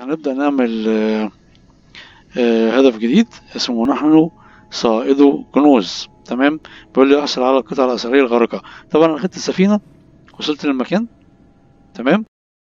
هنبدأ نعمل آه، آه، هدف جديد اسمه نحن صائدو كنوز تمام بيقول لي احصل على القطع الأثرية الغارقة طبعا أنا خدت السفينة وصلت للمكان تمام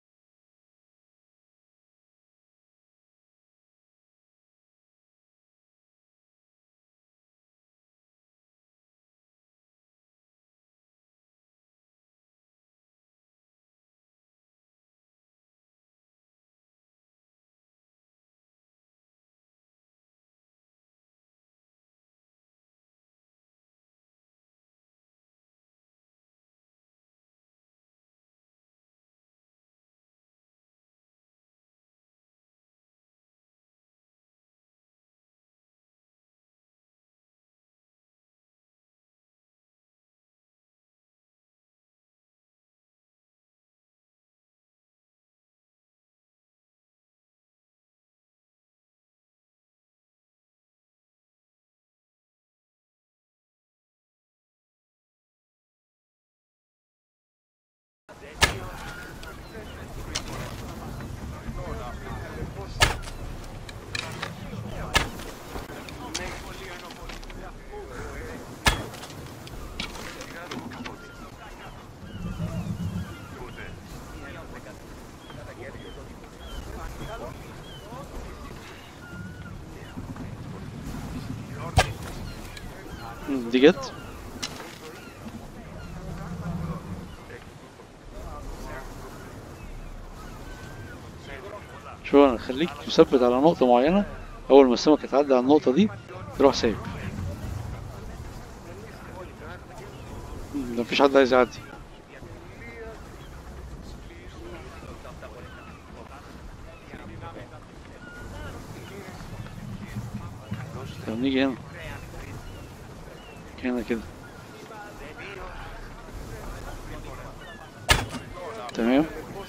مم، دي جت شو انا خليك مثبت على نقطة معينة أول ما السمكة تعدي على النقطة دي تروح سايب مم، مفيش حد عايز يعدي طب نيجي هنا هنا كده تمام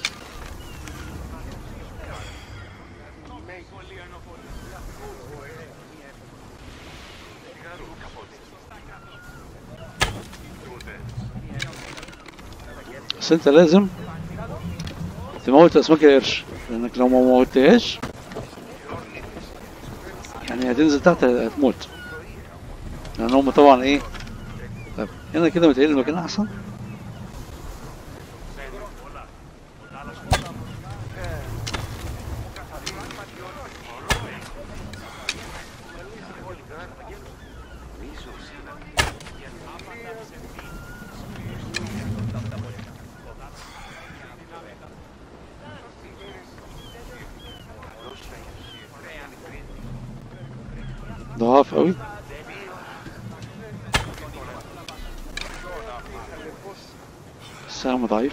بس انت لازم تموت اسماك القرش لانك لو ما موتهاش يعني هتنزل تحت هتموت لان هم طبعا ايه طب هنا كده متهيألي المكان احسن ضعاف قوي السهم ضعيف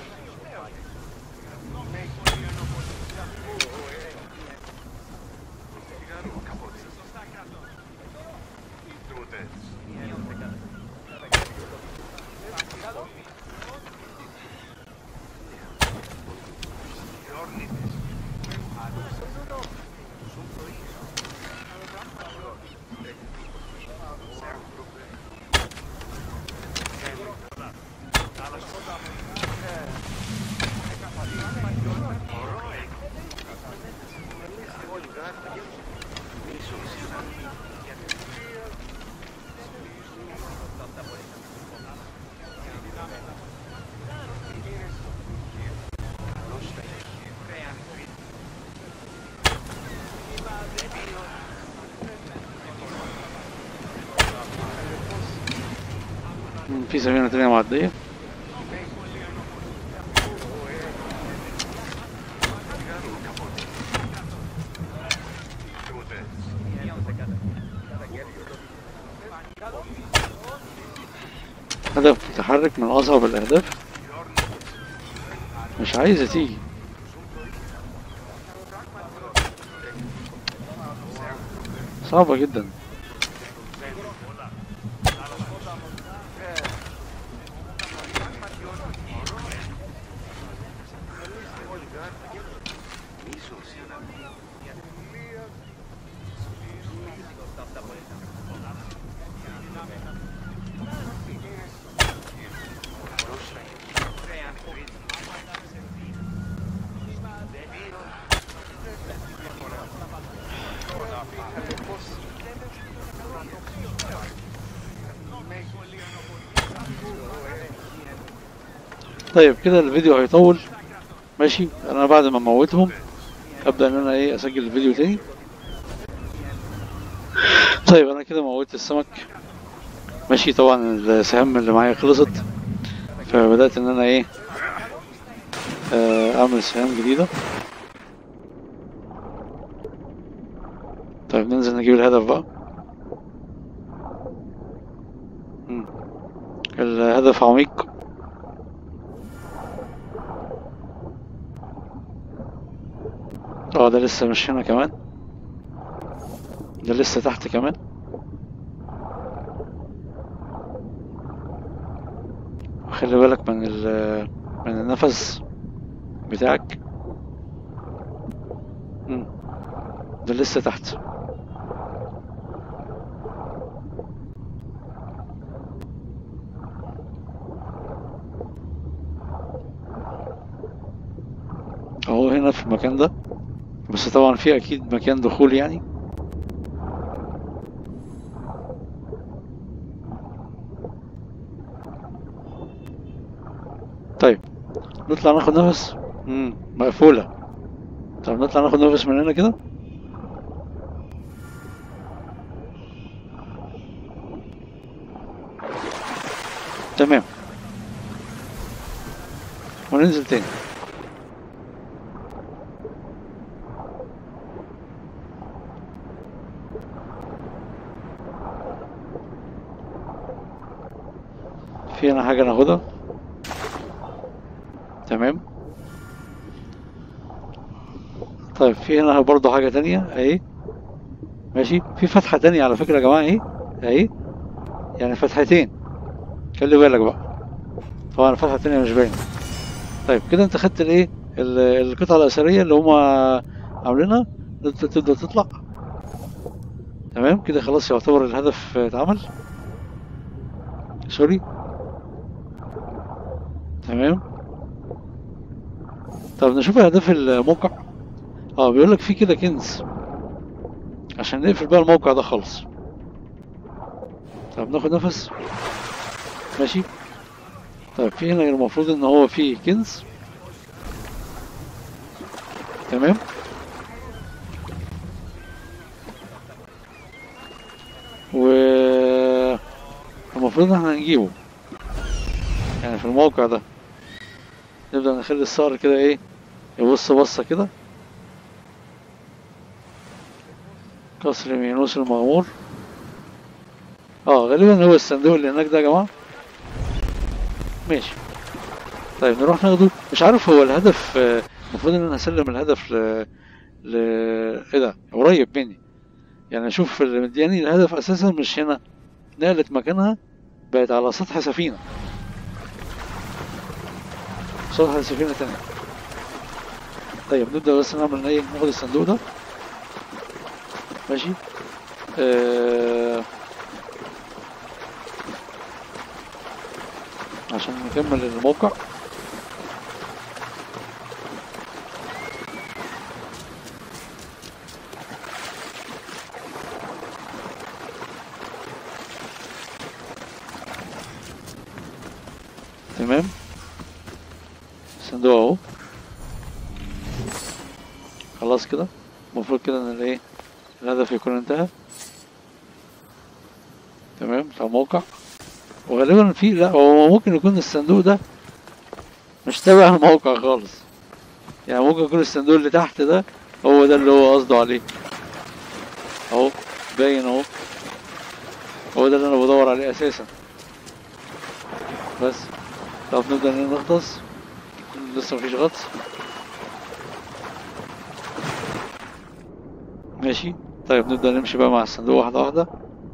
مم، في سفينة تانية معدية هدف متحرك من أصعب الأهداف مش عايزة تيجي صعبة جدا طيب كده الفيديو هيطول ماشي انا بعد ما موتهم ابدا ان انا ايه اسجل الفيديو تاني طيب انا كده موتت السمك ماشي طبعا السهام اللي معايا خلصت فبدات ان انا ايه آه، اعمل سهام جديده طيب ننزل نجيب الهدف بقى مم. الهدف عميق اه ده لسه مش هنا كمان ده لسه تحت كمان خلي بالك من ال من النفس بتاعك مم. ده لسه تحت اهو هنا في المكان ده بس طبعا في اكيد مكان دخول يعني طيب نطلع ناخد نفس امم مقفولة طب نطلع ناخد نفس من هنا كده تمام وننزل تاني في هنا حاجة ناخدها تمام طيب في هنا برضه حاجة تانية اهي ماشي في فتحة تانية على فكرة يا جماعة اهي اهي يعني فتحتين خلي بالك بقى طبعا الفتحة التانية مش باينة طيب كده انت خدت الايه ال- القطعة الأثرية اللي هما عاملينها انت تبدأ تطلع تمام كده خلاص يعتبر الهدف اتعمل سوري تمام طب نشوف اهداف الموقع اه بيقول لك في كده كنز عشان نقفل بقى الموقع ده خالص طب ناخد نفس ماشي طيب في هنا المفروض ان هو في كنز تمام و المفروض ان احنا نجيبه يعني في الموقع ده نبدأ نخلي الصقر كده ايه يبص بصة كده قصر مينوس المغمور اه غالبا هو الصندوق اللي هناك ده يا جماعة ماشي طيب نروح ناخده مش عارف هو الهدف آه، المفروض ان انا اسلم الهدف ل ل ايه ده قريب مني يعني اشوف اللي مدياني الهدف اساسا مش هنا نقلت مكانها بقت على سطح سفينة سطح سفينة تانية طيب نبدأ بس نعمل ايه ناخد الصندوق ده ماشي آه عشان نكمل الموقع تمام الصندوق اهو خلاص كده المفروض كده ان الايه الهدف يكون انتهى تمام بتاع الموقع وغالبا في لا هو ممكن يكون الصندوق ده مش تابع الموقع خالص يعني ممكن يكون الصندوق اللي تحت ده هو ده اللي هو قصده عليه اهو باين اهو هو ده اللي انا بدور عليه اساسا بس طب نبدأ إن نغطس لسه مفيش غطس ماشي طيب نبدأ نمشي بقى مع الصندوق واحدة واحدة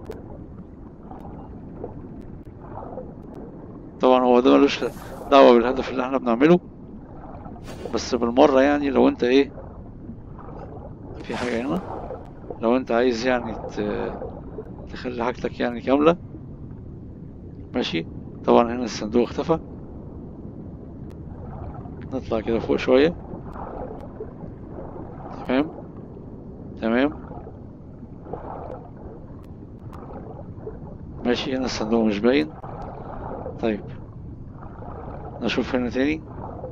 طبعا هو ده ملوش دعوة بالهدف اللي احنا بنعمله بس بالمرة يعني لو انت ايه في حاجة هنا لو انت عايز يعني ت- تخلي حاجتك يعني كاملة ماشي طبعا هنا الصندوق اختفى نطلع كده فوق شوية تمام تمام ماشي هنا الصندوق مش باين طيب نشوف هنا تاني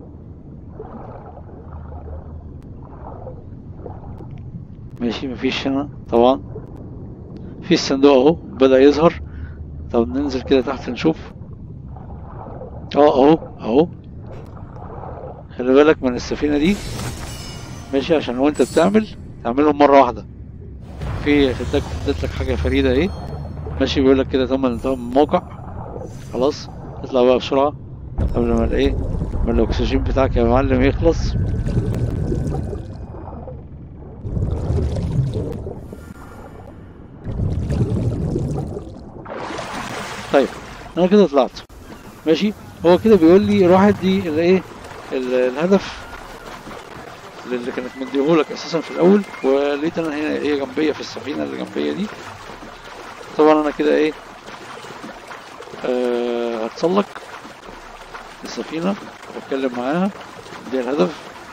ماشي مفيش هنا طبعا في الصندوق اهو بدأ يظهر طب ننزل كده تحت نشوف اه اهو اهو خلي بالك من السفينة دي ماشي عشان وانت بتعمل تعملهم مرة واحدة في اديت اديت لك حاجة فريدة اهي ماشي بيقول لك كده تم الانتهاء من الموقع خلاص اطلع بقى بسرعة قبل ما الايه ما الاكسجين بتاعك يا معلم يخلص طيب انا كده طلعت ماشي هو كده بيقول لي روح ادي الايه ال- الهدف اللي كانت مديهولك اساسا في الاول ولقيت انا هنا ايه جنبيه في السفينه اللي جنبيه دي طبعا انا كده ايه آه هتسلق السفينه واتكلم معاها دي الهدف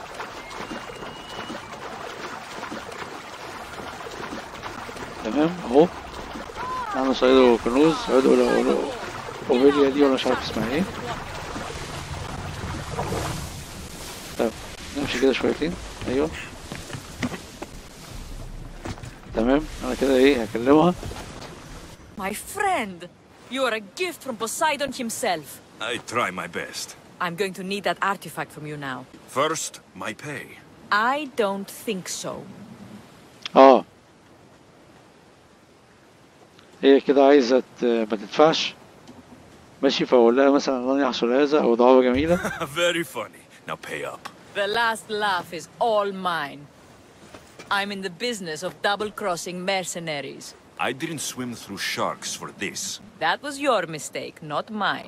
تمام اهو انا صيده كنوز عدوا له اوفيليا دي ولا مش عارف اسمها ايه طيب نمشي كده شويتين ايوه تمام انا كده ايه هكلمها My friend, you are a gift from Poseidon himself. I try my best. I'm going to need that artifact from you now. First, my pay. I don't think so. اه هي كده عايزة ت- ما تدفعش ماشي فأقول لها مثلا لن يحصل هذا أو دعوة جميلة Very funny. Now pay up. The last laugh is all mine. I'm in the business of double-crossing mercenaries. I didn't swim through sharks for this. That was your mistake, not mine.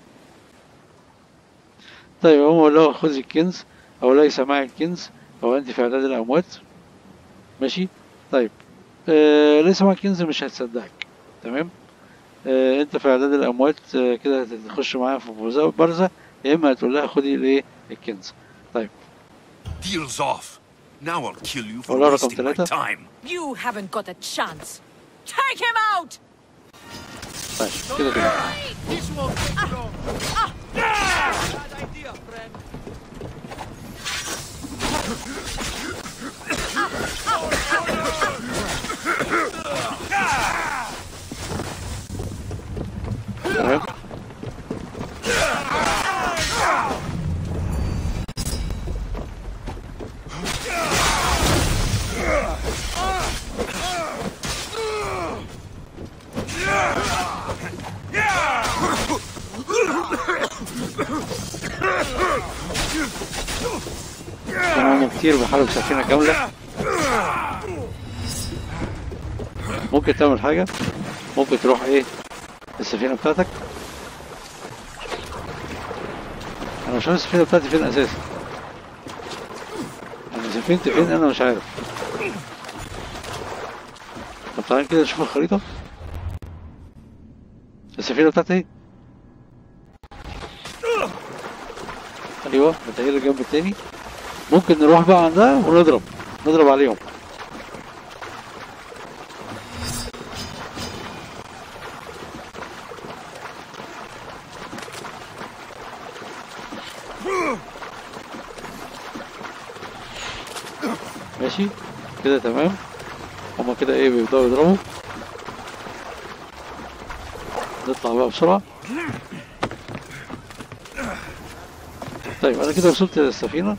طيب هم أقول لها خذي الكنز أو ليس معي الكنز أو أنت في إعداد الأموات ماشي طيب آه ليس معك كنز مش هتصدقك تمام آه أنت في إعداد الأموات آه كده هتخش معايا في بوزا- برزة يا إما هتقول لها خدي الإيه الكنز طيب Deals off. Now I'll kill you for Hola, رقم wasting my ثلاثة. time. You haven't got a chance. Take him out! طيب كده كده تمام كانوا كتير بحارب سفينة كاملة ممكن تعمل حاجة ممكن تروح ايه السفينة بتاعتك انا مش عارف السفينة بتاعتي فين اساسا انا سفينتي فين انا مش عارف طب تعالى كده نشوف الخريطة السفينة بتاعتي ايه ايوه متهيألي الجنب التاني ممكن نروح بقى عندها ونضرب نضرب عليهم ماشي كده تمام هما كده ايه بيبدأوا يضربوا نطلع بقى بسرعة طيب انا كده وصلت للسفينة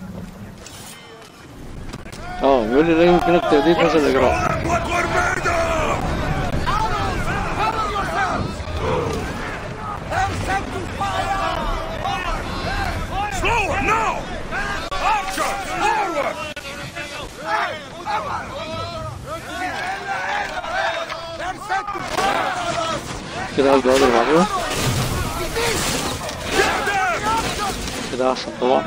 اه بيقول لي لا يمكنك تأدية هذا الإجراء Slower now! Archer! Forward! كده هبدأ أضرب عليهم كده أحسن طبعا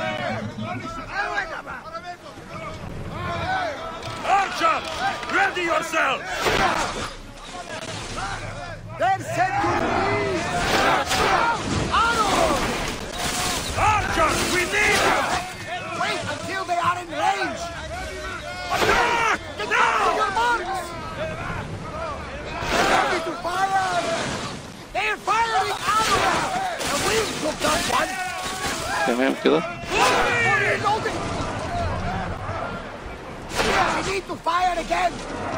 Archer! Ready yourself! Archer! We need you! Wait until they are in range! Attack! Now! Your marks! Ready to fire! They are firing arrows! The wind took that one! تمام كده Reloading! We need to fire again!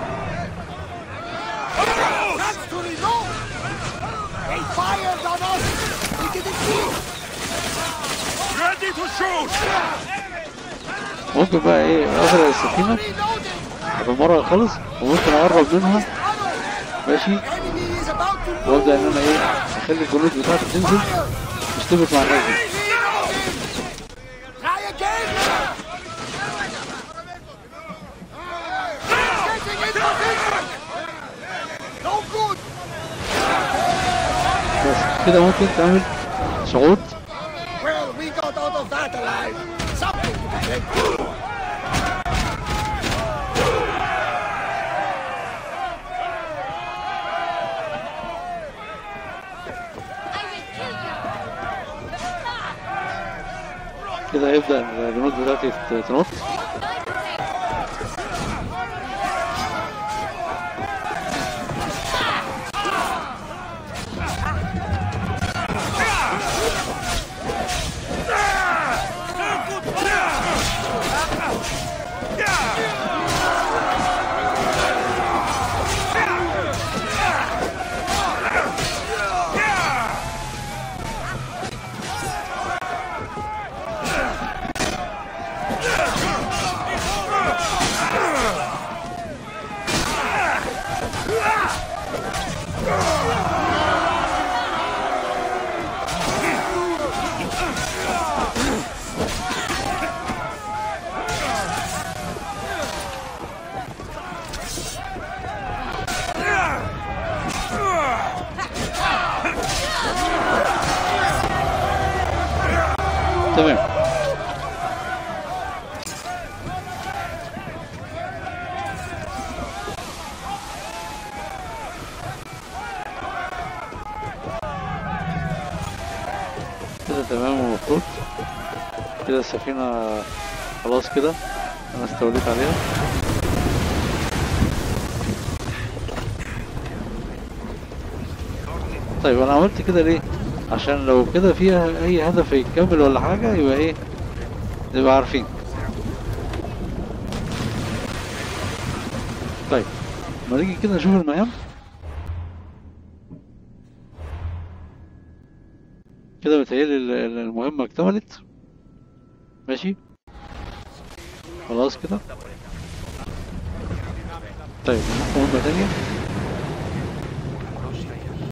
Chance to reload! They fired on us! We didn't see it! Ready to shoot! ممكن بقى ايه اغرق السفينة Reloading! بالمرة خالص وممكن اقرب منها Tunnel! ماشي Enemy is about to move! وابدا ان انا ايه اخلي الجنود بتاعتي تنزل تشتبك مع الناس دي Try again! Getting in position! No good! بس كده ممكن تعمل صعود Well, we got out of that alive. Something to be thankful for. كده هيبدا الجنود بتاعتي ت- تنط تمام كده تمام المفروض كده السفينة خلاص كده انا استوليت عليها طيب انا عملت كده ليه عشان لو كده فيها اي هدف يتكمل ولا حاجة يبقى ايه نبقى عارفين طيب ما نيجي كده نشوف المهام كده متهيألي ال- ال- المهمة اكتملت ماشي خلاص كده طيب نروح مهمة تانية